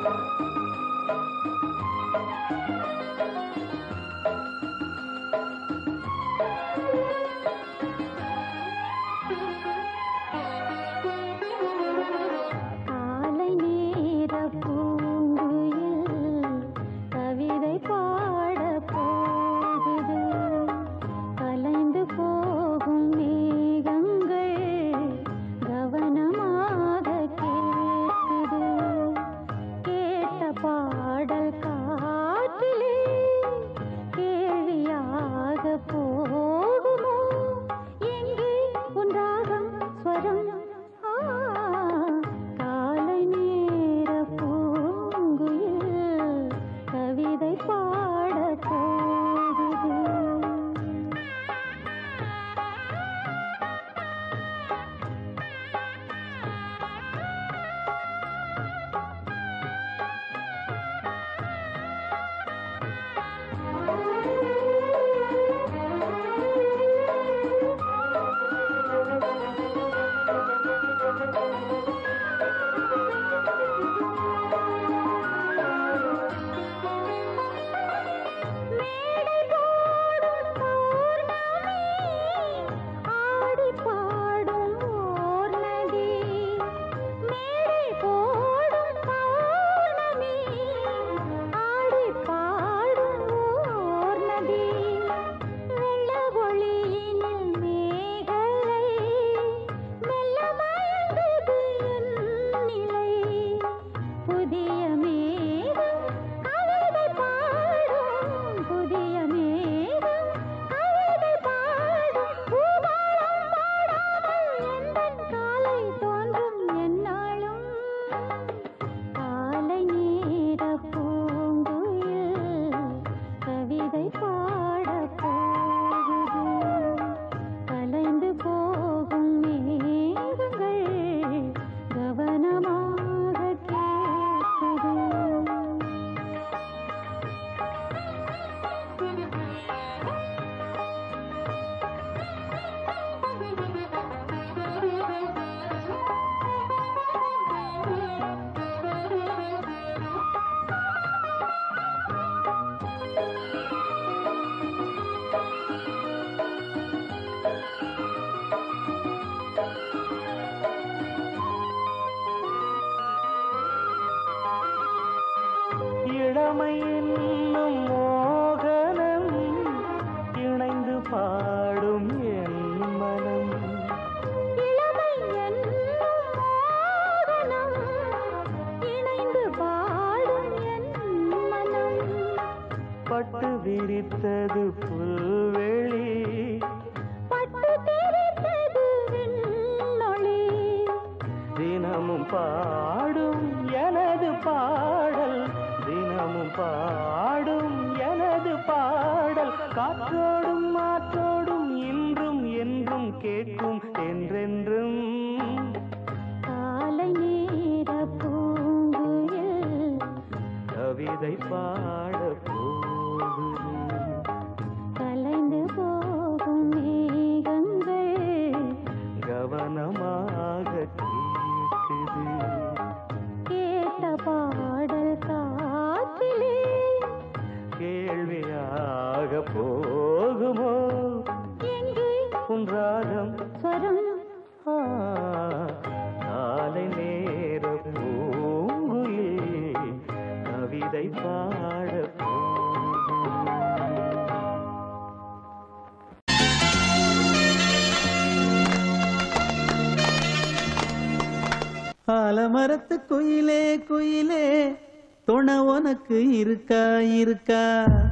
காலை நேர பூங்குயில் கவிதை பாட போகுது கலைந்து போகும் மேகங்கள் கவனமாக கேட்குது கேட்ட பாடல் காற்றிலே கேள்வியாக போகுமோ எங்கே உன்றாகம் ஸ்வரம் ஆ, காலை நேர பூங்குயில் கவிதை பாட போகுது மேடை போடும் பௌர்ணமி, ஆடி பாடும் ஓர் நதி. மேடை போடும் பௌர்ணமி, ஆடி பாடும் ஓர் நதி. வெள்ள ஒளியினில் மேகலை, மெல்ல மயங்குது என் நிலை. புதிய மேகம் கவிதை பாடும் புதிய மேகம் கவிதை பாடும் பூபாலம் பாடாமல் எந்தன் காலை தோன்றும் எந்நாளும் காலை நேர பூங்குயில் கவிதை பாட போகுது கலைந்து போகும் மேகங்கள் கவனமாக கேட்குது இளமை என்னும் மோகனம் இணைந்து பாடும் என் மனம் இளமை என்னும் மோகனம் இணைந்து பாடும் என் மனம் பட்டு விரித்தது புல்வெளி பட்டு தெரித்தது விண்ணொளி தினமும் பாடும் எனது பாடல் தினமும் பாடும் எனது பாடல் காற்றோடும் மாற்றோடும் இன்றும் என்றும் கேட்கும் என்றென்றும் காலை நேர பூங்குயில் கவிதை பாட போகுது கலைந்து போகும் மேகங்கள் கவனமாக கேட்குது கேட்ட பாடல் காற்றிலே கேள்வியாக போகுமோ எங்கே உன் ராகம் ஸ்வரம் ஆ, காலை நேர பூங்குயில் கவிதை பாட போகுது ஆலமரத்து குயிலே குயிலே துணை உனக்கு இருக்கா இருக்கா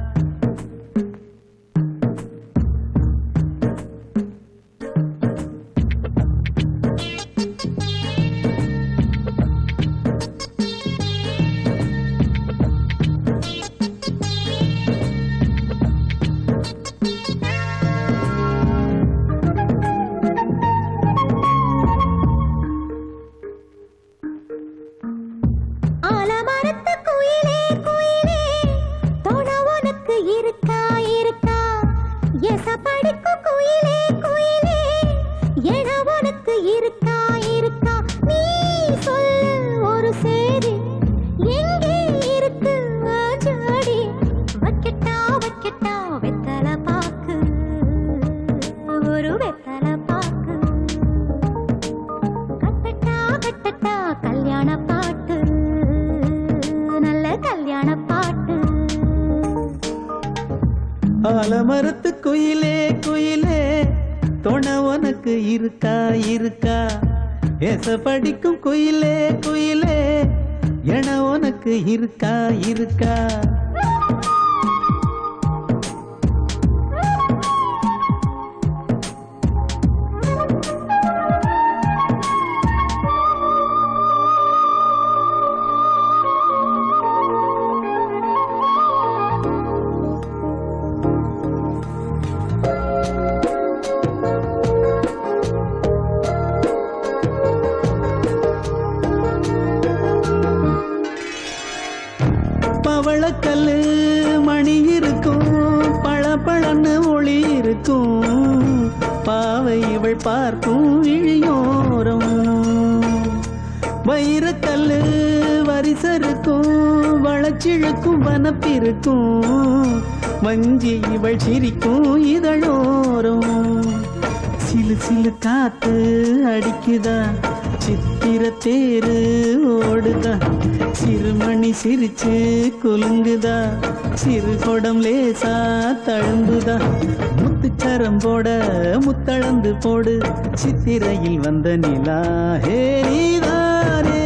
ஆலமரத்து குயிலே குயிலே துணை உனக்கு இருக்கா இருக்கா எச படிக்கும் குயிலே குயிலே என உனக்கு இருக்கா இருக்கா நீ சொல்லு ஒரு சேதி எங்கே மரத்து குயிலே குயிலே துணை உனக்கு இருக்கா இருக்கா ஏச படிக்கும் குயிலே குயிலே என உனக்கு இருக்கா இருக்கா பவளக்கல்லு மணி இருக்கும் பளபளன்னு ஒளி இருக்கும் பாவை இவள் பார்க்கும் இழியோரம் வைரக்கல்லு வரிசருக்கும் வளச்சிழுக்கும் வனப்பிருக்கும் வஞ்சி இவள் சிரிக்கும் இதழோரம் சிலு சிலு காத்து அடிக்குதா சித்திர தேரு ஓடுதா சிறுமணி சிரிச்சு குலுங்குதா சிறு கொடம் லேசா தழும்புதா முத்துச்சரம் போட முத்தளந்து போடு சித்திரையில் வந்த நிலா ஹே நீதானே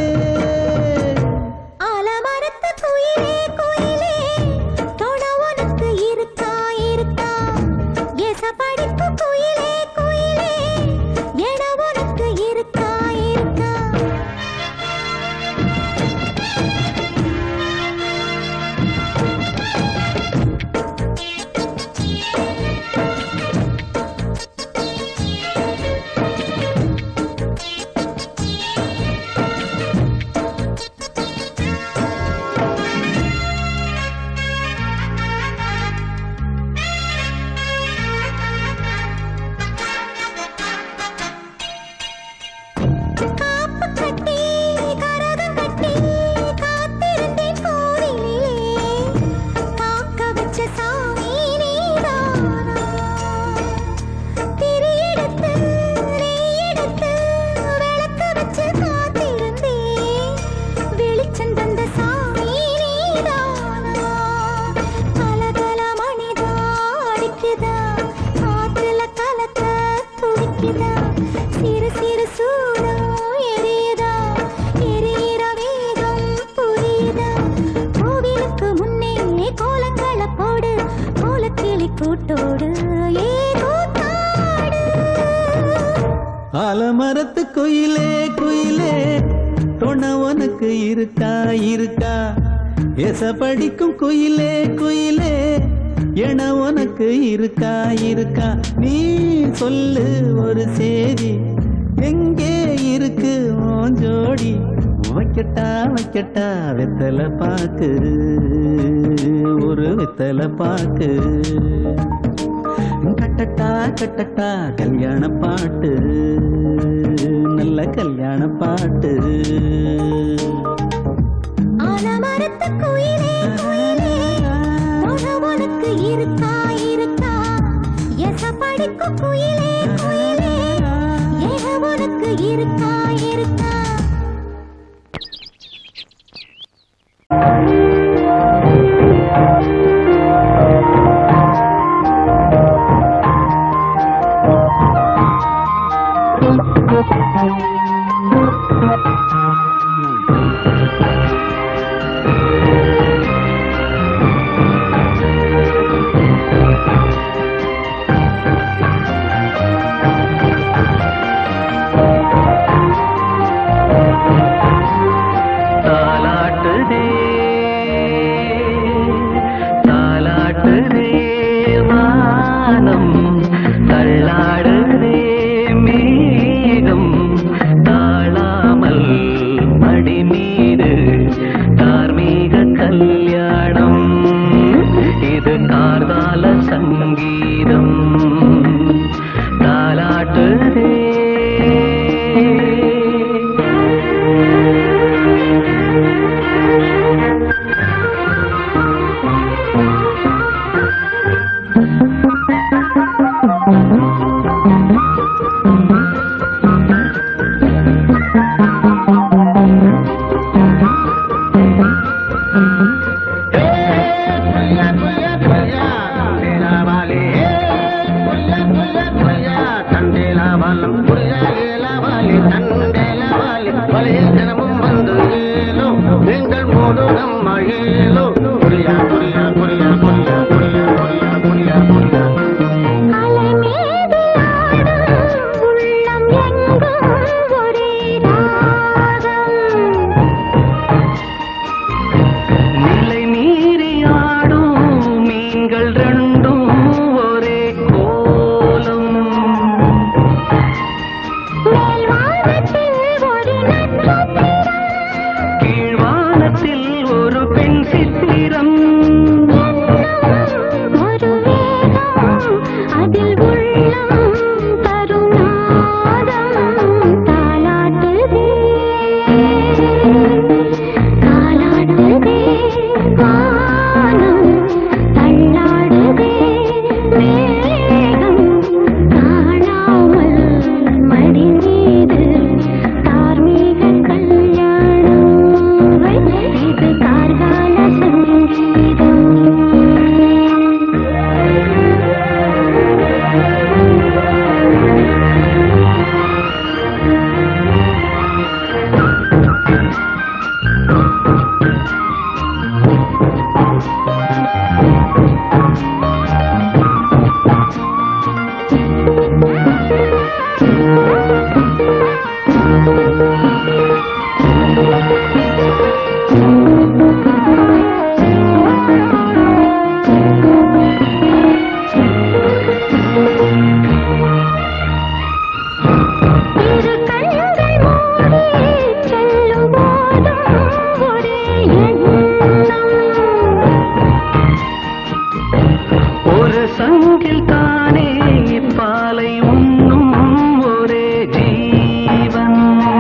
ஆலமரத்து குயிலே குயிலே தொட உனக்கு இருக்கா இருக்கா எச படிப்பு குயிலே குயிலே என உனக்கு இருக்கா இருக்கா காப்பு கட்டி கரகம் கட்டி காத்திருந்தேன் கோவிலிலே காக்க வச்ச சாமி நீதானா திரி எடுத்து நெய் எடுத்து விளக்கு வச்சு காத்திருந்தேன் வெளிச்சம் தந்த சாமி நீதானா கலகல மணிதா அடிக்குதா காத்துல கலக்க துடிக்குதா சிறு சிறு சூடம் எரியுதா எரியிற வேகம் புரியுதா கோவிலுக்கு முன்னே கோலங்கள போடு கோலக்கிளி கூட்டோடு ஏதோ தாடு ஆலமரத்து குயிலே குயிலே துணை உனக்கு இருக்கா இருக்கா எச படிக்கும் குயிலே குயிலே என உனக்கு இருக்கா இருக்கா நீ சொல்லு ஒரு சேதி எங்கே இருக்கு உன் ஜோடி வைக்கட்டா வைக்கட்டா வெத்தலை பாக்கு ஒரு வெத்தலை பாக்கு கட்டட்டா கட்டட்டா கல்யாண பாட்டு நல்ல கல்யாண பாட்டு ஆலமரத்து குயிலே குயிலே தொட உனக்கு இருக்கா இருக்கா எச படிக்கும் குயிலே குயிலே ஏக உனக்கு இருக்கா இருக்கா தாலாட்டுதே தாலாட்டுதே வானம் தள்ளாடுதே மேகம் தாழாமல் மடி மீது தார்மீக கல்யாணம் இது கார்கால சங்கீதம் வாலி தண்டல வாலி வலையில் தினமும் வந்து ஏலோ நீங்கள் போடு நம்ம ஏலோ குடியா குடியா குடியா குடியா குடியா குடியா குடியா குடியா அலை மீது ஆடும் உள்ளம் எங்கும் ஒரே ராகம் நிலை மீறி ஆடும் மீன்கள் ரெண்டும் ஒரே கோலம் மேல் வானத்தில் ஒரு நட்சத்திரம் கீழ்வானத்தில் ஒரு பெண் சித்திரம் ஒரு வேகம் அதில் உள்ளம் தருநாதம் தாலாட்டுதே தாலாட்டுதே வானம் தள்ளாடுதே மேகம் காணாமல் மடி மீது தார்மீக கல்யாணம் இது கார்கால சங்கீதம் இரு கண்கள் மூடி செல்லும் போதும் ஒரே எண்ணம் ஒரு சங்கில் தானே பாலை உண்ணும் ஒரே ஜீவன்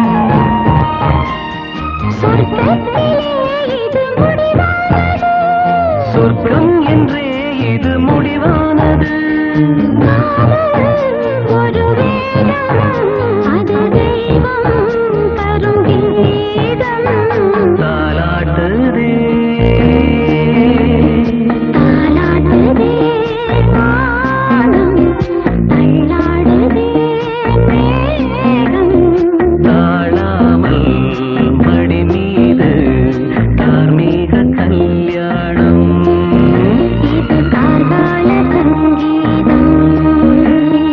சொர்க்கத்திலே இது முடிவானது சொர்க்கம் என்றே இது முடிவானது காதல் ஒரு வேதம் அது தெய்வம் தரும் கீதம் தாலாட்டுதே தாலாடுதே வானம் தள்ளாடுதே மேகம் தாழாமல் மடி மீது தார்மீக கல்யாணம் இது கார்கால சங்கீதம்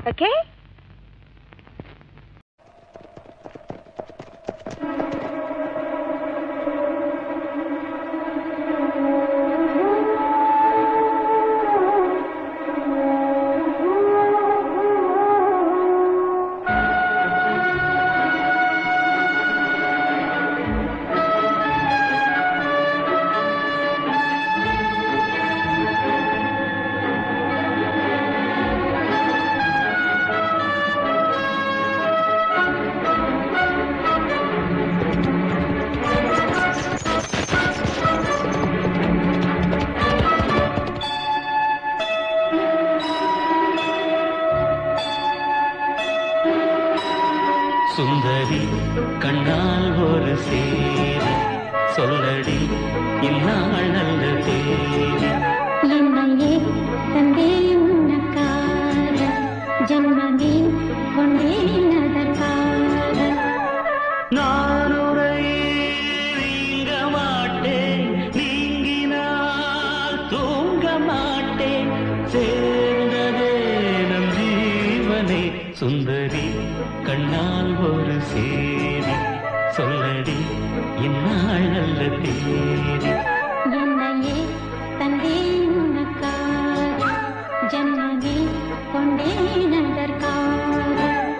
ஓகே சுந்தரி கண்ணால் ஒரு சேரி சொல்லடி இந்நாள் நல்ல தேதி என்னையே தந்தே உனக்காக ஜன்மமே கொண்டேன் அதற்காக நான் உரையே நீங்க மாட்டேன் நீங்கினால் தூங்க மாட்டேன் சேர்ந்ததே நம் ஜீவனே சுந்தரி கண்ணால் ஒரு சேரி சொல்லடி இந்நாள் நல்ல தேதி என்னையே தந்தே உனக்காக ஜன்மமே கொண்டேன் அதற்காக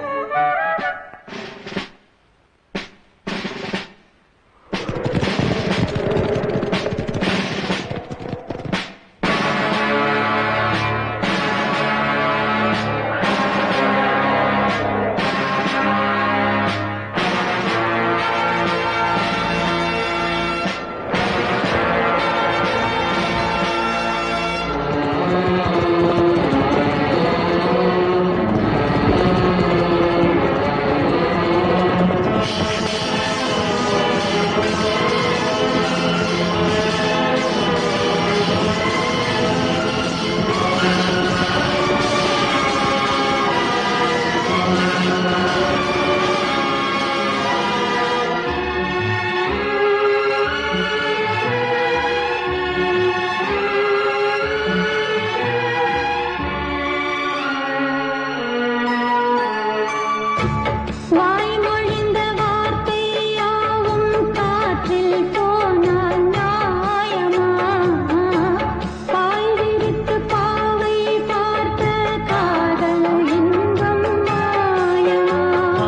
வாய்மொழிந்த வார்த்தை யாவும் காற்றில் போனால் நியாயமா பாய் விரித்து பாவை பார்த்த காதல் இன்பம் மாயமா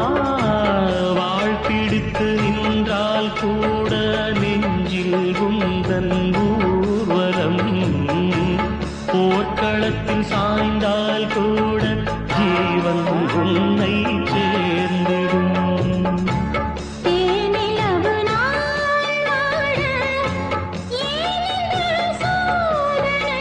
வாழ்பிடித்து நின்றால் கூட நெஞ்சில் உந்தன் ஊர்வலம் போர்க்களத்தில் சாய்ந்தால் கூட ஜீவன் உன்னை சேர்ந்திடும் தேனிலவு நாள் வாழ ஏன் இந்த சோதனை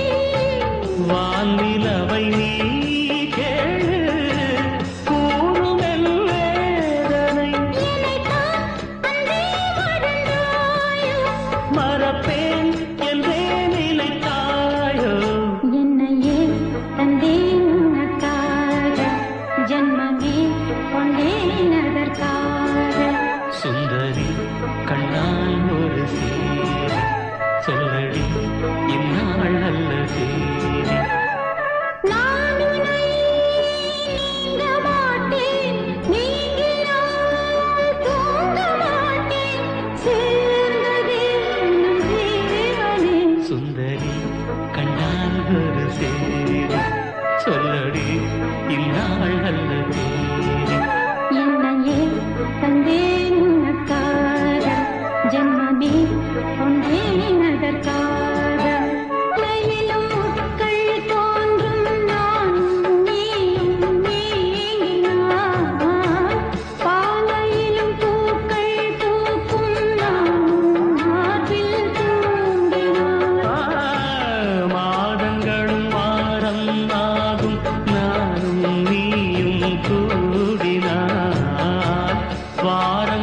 வானிலவை நீ கேளு கூறுமெல் வேதனை என்னைத்தான் அன்பே மறந்தாயோ மறப்பேன் என்றே நிலைத்தாயோ என்னையே தந்தேன் உனக்காக ஜன்மமே கொண்டேன் அதற்காக சுந்தரி கண்ணால் ஒரு சேரி சொல்லடி இந்நாள் நல்ல தேதி நான் உன்னை நீங்க மாட்டேன் நீங்கினால் தூங்க மாட்டேன் சேர்ந்ததே நம் ஜீவனே சுந்தரி கண்ணால் ஒரு சேரி சொல்லடி இந்நாள் நல்ல தேதி என்னையே தந்தேன் உனக்காக ஜன்மமே கொண்டேன் அதற்காக மலையிலும் முட்கள் தோன்றும் நானும் நீயும் நீங்கினான் பாலையிலும் பூக்கள் பூக்கும் நானும் மார்பில் தூங்கினான் மாதங்களும் வாரம் ஆகும் நானும் நீயும் கூடினார் வாரம்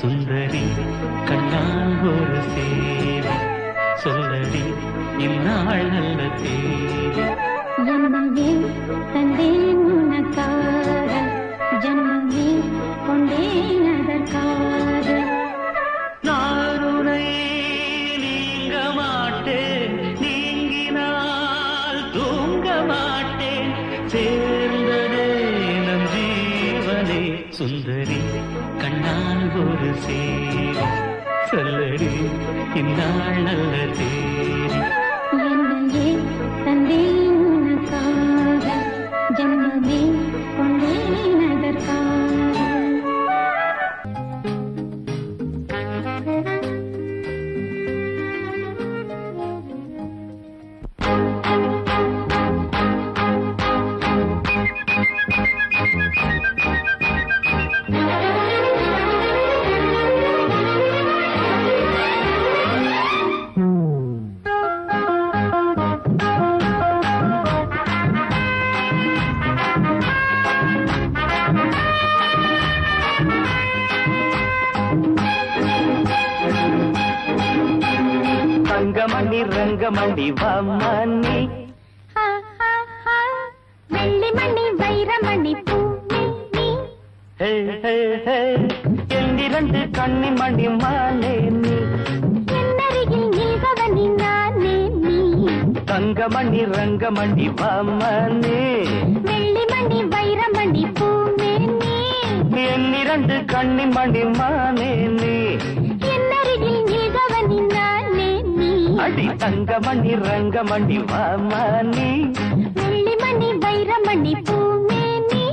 சுந்தரி கண்ணால் ஒரு சேரி சொல்லடி இந்நாள் நல்ல தேதி என்னவே தந்தேன் உனக்காக ஜன்மமே கொண்டேன் அதற்காக நான் உன்னை நீங்க மாட்டேன் நீங்கினால் தூங்க மாட்டேன் சேர்ந்ததே நம் ஜீவனே சுந்தரி கண்ணால் ஒரு சேரி சொல்லடி இந்நாள் நல்ல தேதி என்னையே தந்தேன் உனக்காக ஜன்மமே கொண்டேன் அதற்காக தங்கமணி ரங்கமணி வாமணி ஹா, ஹா, ஹா. வெள்ளிமணி வைரமணி பூமி நீ ஹே ஹே ஹே எந்திரண்டு கண்ணிமணி மாலே நீ என்னருகில் நில்பவனி நானே நீ தங்கமணி ரங்கமணி வாமணி வெள்ளிமணி வைரமணி பூமே நீ என்னிரண்டு கண்ணிமணி மானே நீ என்னருகில் நில்பவனி நானே நீ அடி தங்கமணி ரங்கமணி வாமணி வெள்ளிமணி வைரமணி பூமே நீ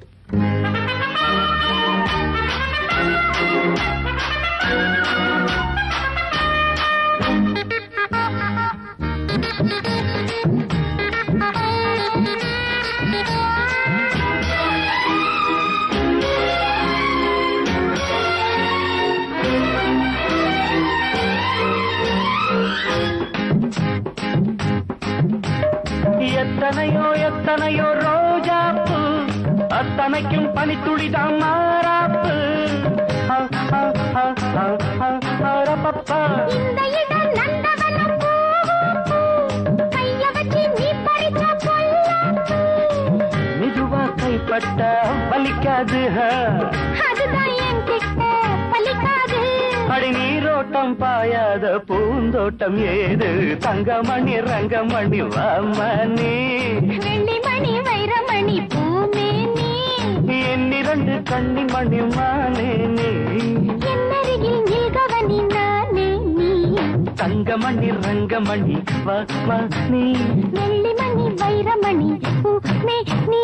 எத்தனையோ எத்தனையோ ரோஜாப்பு அத்தனைக்கும் பனித்துளிதான் மாறாப்பு ஆ, ஆ, ஆ, ஆ, ஆ, ஆரப்பப்பா. இந்த இடம் நந்தவனம் பூவும் பூ. கைய வச்சு நீ பறிச்ச பொல்லாப்பு. மெதுவா கைப்பட்ட வலிக்காது ஹ. அதுதான் என்கிட்ட பலிக்காது அடி நீரோட்டம் பாயாத பூந்தோட்டம் ஏது தங்கமணி ரங்கமணி வாமணி வெள்ளிமணி வைரமணி பூமே நீ என்னிரண்டு கண்ணிமணி மானே நீ என்னருகில் நில்கவனி நானே நீ தங்கமணி ரங்கமணி வா வா நீ வெள்ளிமணி வைரமணி பூமே நீ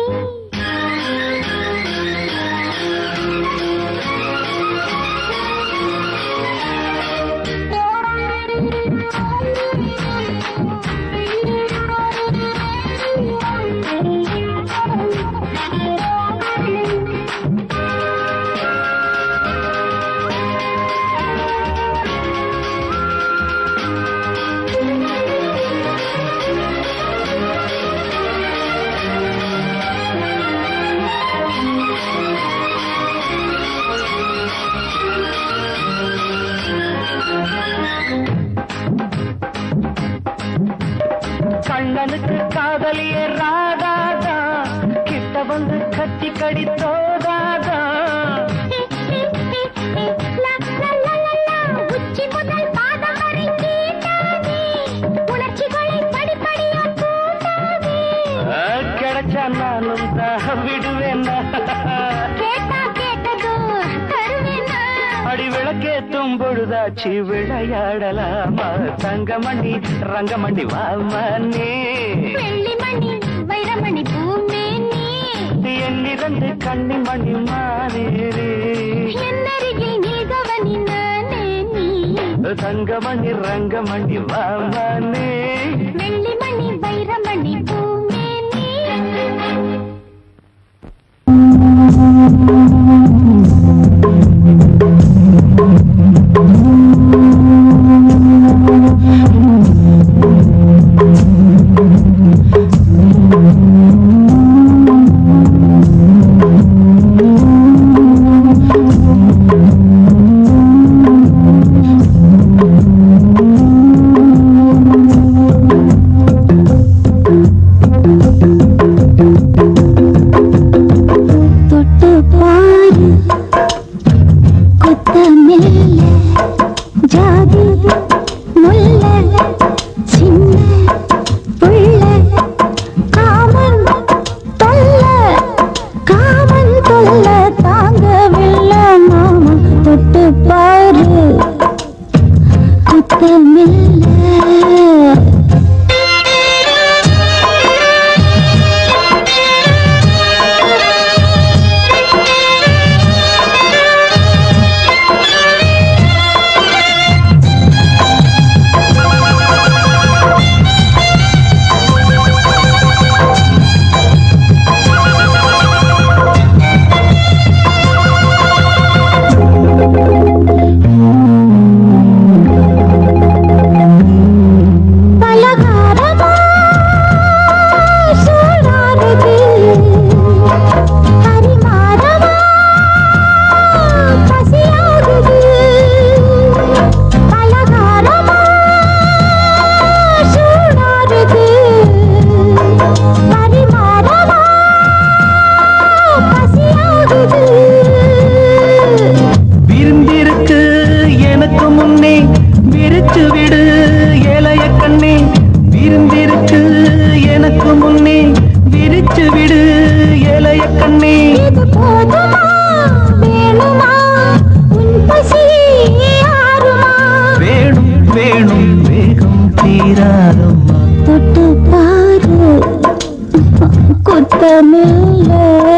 கண்ணனுக்கு காதலிய ராதாதா கிட்ட வந்து கட்டி கடித்தோதாதா உச்சி முதல் பாதம் வரை தீண்டாதே உணர்ச்சிகளை படிப்படியா தூண்டாதே ஆ, கிடைச்சா நானும் தான் விடுவேன் கேட்டா கேட்டதோ தருவேனா அடி விளக்கேத்தும் பொழுதாச்சு விளையாடலாமா தங்கமணி ரங்கமணி வாமனே வெள்ளிமணி வைரமணி பூமே நீ என்னிரண்டு கண்ணிமணி மானேரே என்னருகில் நீகவனி நானே நீ தங்கமணி ரங்கமணி வாமனே வெள்ளிமணி வைரமணி பூமே நீ ஆ இது போதுமா வேணுமா உன் பசி ஆறுமா வேணும் வேணும் வேகம் தீராதம்மா தொட்டு பாரு குத்தமில்லை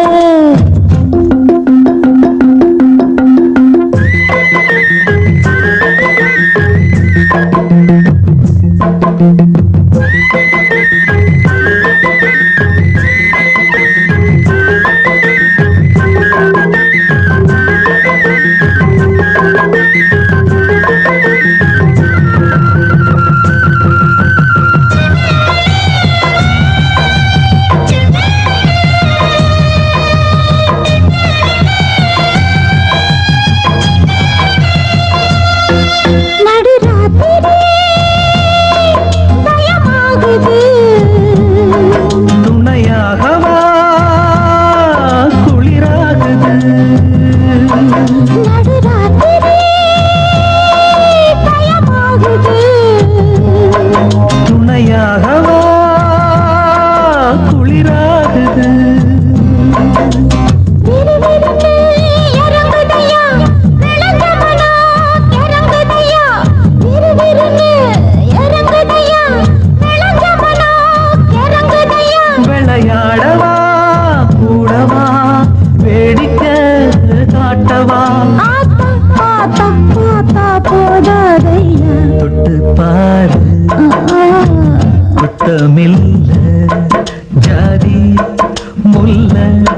நடுராத்திரி பயமாகுது துணையாகவா குளிராகுது நடுராத்திரி பயமாகுது துணையாகவா குளிராகுது விறுவிறுன்னு இறங்குதையா விளைஞ்ச மனம் இறங்குதையா விறுவிறுன்னு இறங்குதையா விளைஞ்ச மனம் இறங்குதையா விளையாடவா கூடவா வேடிக்கை காட்டவா ஆத்தா ஆத்தா ஆத்தா போதாதையா தொட்டு பாரு குத்தமில்ல ஜாதி முல்ல